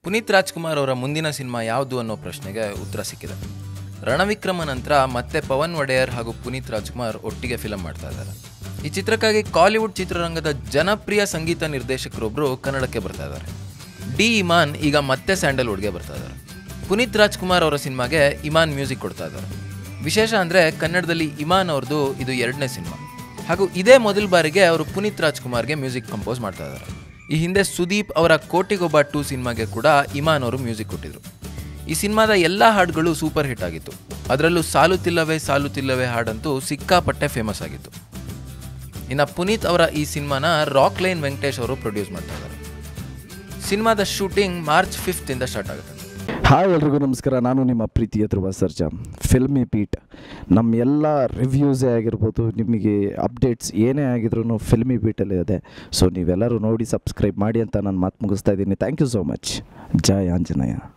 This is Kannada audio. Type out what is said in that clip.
ಪುನೀತ್ ರಾಜ್ಕುಮಾರ್ ಅವರ ಮುಂದಿನ ಸಿನಿಮಾ ಯಾವುದು ಅನ್ನೋ ಪ್ರಶ್ನೆಗೆ ಉತ್ತರ ಸಿಕ್ಕಿದೆ ರಣವಿಕ್ರಮ ನಂತರ ಮತ್ತೆ ಪವನ್ ಒಡೆಯರ್ ಹಾಗೂ ಪುನೀತ್ ರಾಜ್ಕುಮಾರ್ ಒಟ್ಟಿಗೆ ಫಿಲಂ ಮಾಡ್ತಾ ಇದ್ದಾರೆ ಈ ಚಿತ್ರಕ್ಕಾಗಿ ಕಾಲಿವುಡ್ ಚಿತ್ರರಂಗದ ಜನಪ್ರಿಯ ಸಂಗೀತ ನಿರ್ದೇಶಕರೊಬ್ಬರು ಕನ್ನಡಕ್ಕೆ ಬರ್ತಾ ಇದ್ದಾರೆ ಡಿ ಇಮಾನ್ ಈಗ ಮತ್ತೆ ಸ್ಯಾಂಡಲ್ವುಡ್ಗೆ ಬರ್ತಾ ಇದ್ದಾರೆ ಪುನೀತ್ ರಾಜ್ಕುಮಾರ್ ಅವರ ಸಿನಿಮಾಗೆ ಇಮಾನ್ ಮ್ಯೂಸಿಕ್ ಕೊಡ್ತಾ ಇದ್ದಾರೆ ವಿಶೇಷ ಅಂದರೆ ಕನ್ನಡದಲ್ಲಿ ಇಮಾನ್ ಅವ್ರದ್ದು ಇದು ಎರಡನೇ ಸಿನಿಮಾ ಹಾಗೂ ಇದೇ ಮೊದಲ ಬಾರಿಗೆ ಅವರು ಪುನೀತ್ ರಾಜ್ಕುಮಾರ್ಗೆ ಮ್ಯೂಸಿಕ್ ಕಂಪೋಸ್ ಮಾಡ್ತಾ ಇದ್ದಾರೆ ಈ ಹಿಂದೆ ಸುದೀಪ್ ಅವರ ಕೋಟಿಗೊಬ್ಬ ಟೂ ಸಿನಿಮಾಗೆ ಕೂಡ ಇಮಾನ್ ಅವರು ಮ್ಯೂಸಿಕ್ ಕೊಟ್ಟಿದ್ರು ಈ ಸಿನಿಮಾದ ಎಲ್ಲ ಹಾಡುಗಳು ಸೂಪರ್ ಹಿಟ್ ಆಗಿತ್ತು ಅದರಲ್ಲೂ ಸಾಲುತ್ತಿಲ್ಲವೇ ಸಾಲುತ್ತಿಲ್ಲವೇ ಹಾಡಂತೂ ಸಿಕ್ಕಾಪಟ್ಟೆ ಫೇಮಸ್ ಆಗಿತ್ತು ಇನ್ನು ಪುನೀತ್ ಅವರ ಈ ಸಿನಿಮಾನ ರಾಕ್ ಲೈನ್ ವೆಂಕಟೇಶ್ ಅವರು ಪ್ರೊಡ್ಯೂಸ್ ಮಾಡ್ತಾ ಇದ್ದಾರೆ ಸಿನಿಮಾದ ಶೂಟಿಂಗ್ ಮಾರ್ಚ್ ಫಿಫ್ತ್ ಇಂದ ಸ್ಟಾರ್ಟ್ ಆಗುತ್ತೆ ಹಾಯ್ ಎಲ್ರಿಗೂ ನಮಸ್ಕಾರ ನಾನು ನಿಮ್ಮ ಪ್ರೀತಿಯ ಧ್ರುವ ಸರ್ಜಾ ಫಿಲ್ಮಿ ಬೀಟ್ ನಮ್ಮ ಎಲ್ಲ ರಿವ್ಯೂಸೇ ಆಗಿರ್ಬೋದು ನಿಮಗೆ ಅಪ್ಡೇಟ್ಸ್ ಏನೇ ಆಗಿದ್ರು ಫಿಲ್ಮಿ ಬೀಟಲ್ಲೇ ಇದೆ ಸೊ ನೀವೆಲ್ಲರೂ ನೋಡಿ ಸಬ್ಸ್ಕ್ರೈಬ್ ಮಾಡಿ ಅಂತ ನಾನು ಮಾತು ಮುಗಿಸ್ತಾ ಇದ್ದೀನಿ ಥ್ಯಾಂಕ್ ಯು ಸೋ ಮಚ್ ಜಯ ಆಂಜನೇಯ